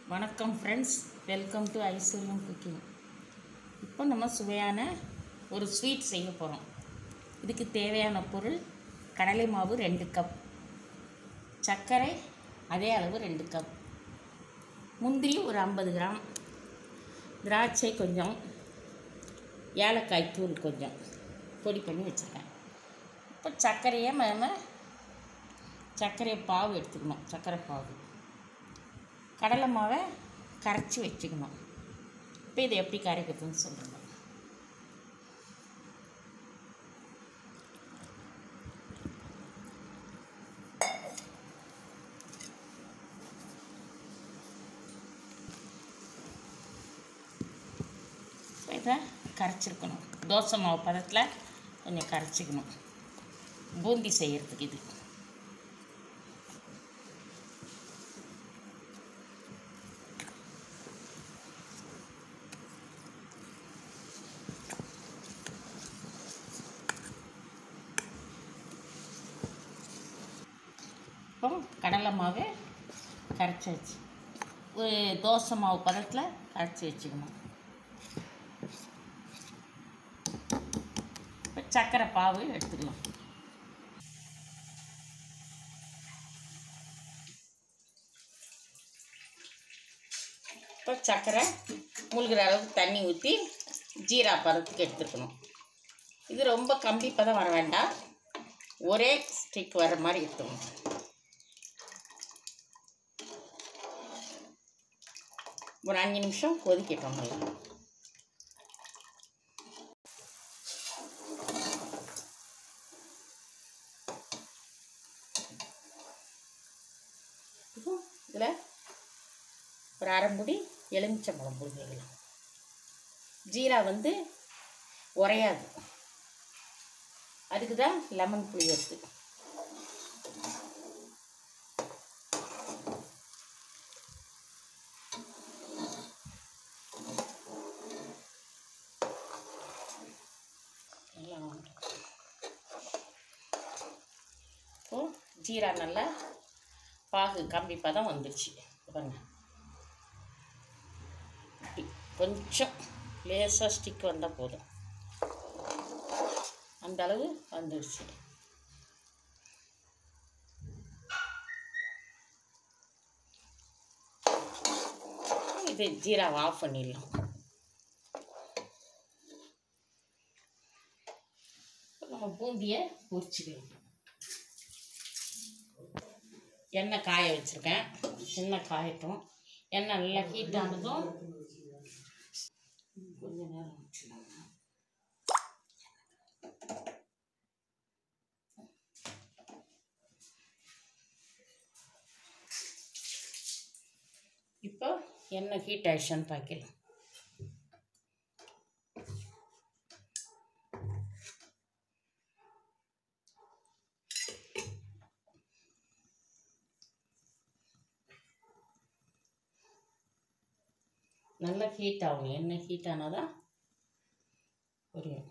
வணக்கம் friends welcome to Aishwaryam cooking இப்போ நம்ம சுவையான ஒரு ஸ்வீட் செய்ய போகிறோம் இதுக்கு தேவையான பொருள் கடலை மாவு ரெண்டு கப் சர்க்கரை அதே அளவு ரெண்டு கப் முந்திரி ஒரு ஐம்பது கிராம் திராட்சை கொஞ்சம் ஏலக்காய் தூள் கொஞ்சம் பொடி பண்ணி வச்சுருக்கேன் இப்போ சர்க்கரையை நம்ம சர்க்கரை பாவு எடுத்துக்கணும் சர்க்கரை பாவு கடலை மாவை கரைச்சி வச்சுக்கணும் இப்போ இதை எப்படி கரைக்கிறதுன்னு சொல்லுங்க இப்போ இதை கரைச்சிருக்கணும் தோசை மாவு பதத்தில் கொஞ்சம் கரைச்சிக்கணும் பூந்தி செய்கிறதுக்கு இது இப்போ கடலை மாவு கரைச்சி வச்சு ஒரு தோசை மாவு பதத்தில் கரைச்சி வச்சுக்கணும் இப்போ சர்க்கரை பாவு எடுத்துக்கலாம் இப்போ சர்க்கரை மூழ்கிற அளவுக்கு தண்ணி ஊற்றி ஜீரா பதத்துக்கு எடுத்துக்கணும் இது ரொம்ப கம்பி பதம் வர வேண்டாம் ஒரே ஸ்டிக் வர மாதிரி எடுத்துக்கணும் ஒரு அஞ்சு நிமிஷம் கொதிக்கட்டும் நல்லா இதில் ஒரு அரை முடி எலுமிச்சம்பழம் புளிஞ்சிக்கலாம் ஜீரா வந்து உரையாது அதுக்கு தான் லெமன் புளியறது நல்லா இப்போ ஜீரா நல்லா பாகு கம்பி பதம் வந்துடுச்சு பாருங்க இப்படி கொஞ்சம் லேசாக ஸ்டிக் வந்தால் போதும் அந்த அளவு வந்துடுச்சு இது ஜீராவை ஆஃப் பண்ணிடலாம் நம்ம பூந்தியை பொரிச்சுக்கலாம் எண்ணெய் காய வச்சுருக்கேன் எண்ணெய் காயட்டும் எண்ணெய் நல்லா ஹீட் ஆனதும் கொஞ்ச நேரம் வச்சுக்கலாம் இப்போ எண்ணெய் ஹீட் ஆயிடுச்சான்னு பார்க்கலாம் நல்லா ஹீட் ஆகணும் எண்ணெய் ஹீட் ஆனால் தான் புரியும்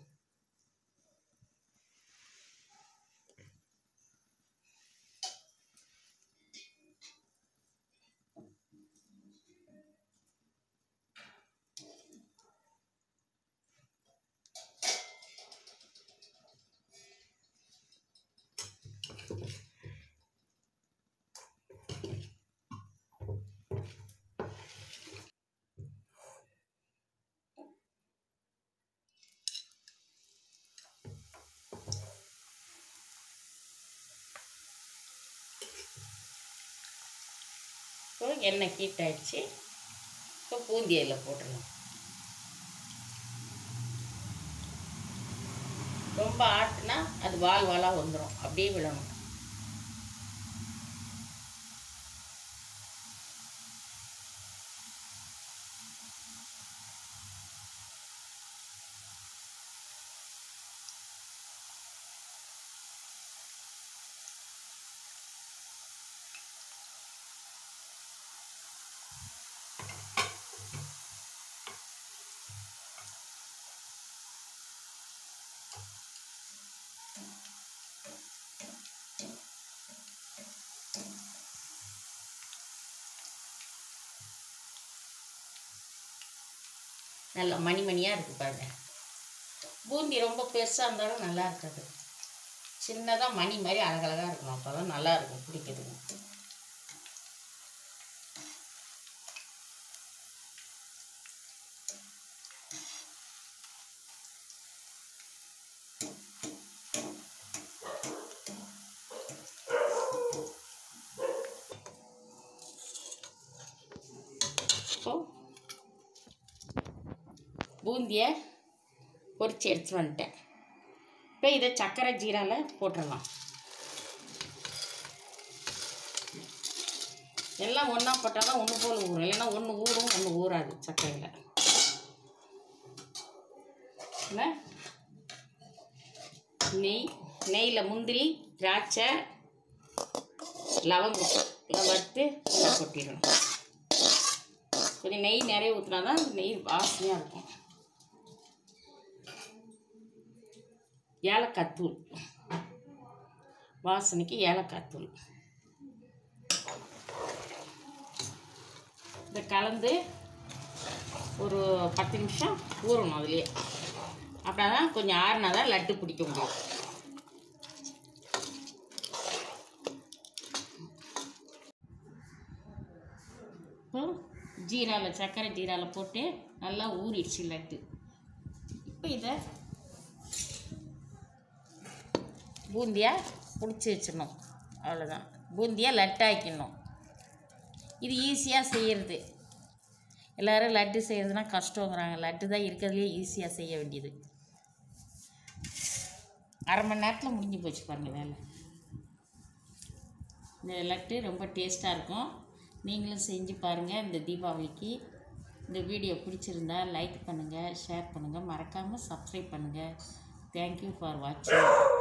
இப்போ எண்ணெய் ஹீட் ஆயிடுச்சு இப்போ பூந்தி அதில் போட்டுடலாம் ரொம்ப ஆட்டுனா அது வால் வாலாக வந்துடும் அப்படியே விடணும் நல்லா மணி மணியாக இருக்குது பாருங்க பூந்தி ரொம்ப பெருசாக இருந்தாலும் நல்லா இருக்காது சின்னதாக மணி மாதிரி அழகழகாக இருக்கணும் அப்போ தான் நல்லா இருக்கும் பிடிக்கிறதுக்கு இப்போ பூந்தியை பொரிச்சு எடுத்து வந்துட்டேன் இப்போ இதை சர்க்கரை ஜீரால போட்டுடலாம் எல்லாம் ஒன்றா போட்டால் தான் ஒன்று போல் ஊறும் இல்லைன்னா ஒன்று ஊறும் ஒன்று ஊறாது சர்க்கரையில் இல்லை நெய் நெய்யில் முந்திரி திராட்சை லவங்கம் இதை வறுத்து இதில் கொட்டிடணும் கொஞ்சம் நெய் நிறைய ஊற்றினா தான் நெய் வாசனையாக இருக்கும் ஏலக்காய் தூள் வாசனைக்கு ஏலக்காய் தூள் இதை கலந்து ஒரு பத்து நிமிஷம் ஊறணும் அதுலேயே அப்படின்னா தான் கொஞ்சம் ஆறுனா தான் லட்டு பிடிக்க முடியும் இப்போ ஜீராவில் சர்க்கரை ஜீராவில் போட்டு நல்லா ஊறிடுச்சு லட்டு இப்போ இதை பூந்தியாக பிடிச்சி வச்சிடணும் அவ்வளோதான் பூந்தியாக லட்டாக்கிடணும் இது ஈஸியாக செய்கிறது எல்லோரும் லட்டு செய்கிறதுனா கஷ்டங்கிறாங்க லட்டு தான் இருக்கிறதுலே ஈஸியாக செய்ய வேண்டியது அரை மணி நேரத்தில் முடிஞ்சு போச்சு பாருங்கள் வேலை இந்த லட்டு ரொம்ப டேஸ்ட்டாக இருக்கும் நீங்களும் செஞ்சு பாருங்கள் இந்த தீபாவளிக்கு இந்த வீடியோ பிடிச்சிருந்தா லைக் பண்ணுங்கள் ஷேர் பண்ணுங்கள் மறக்காமல் சப்ஸ்கிரைப் பண்ணுங்கள் தேங்க்யூ ஃபார் வாட்சிங்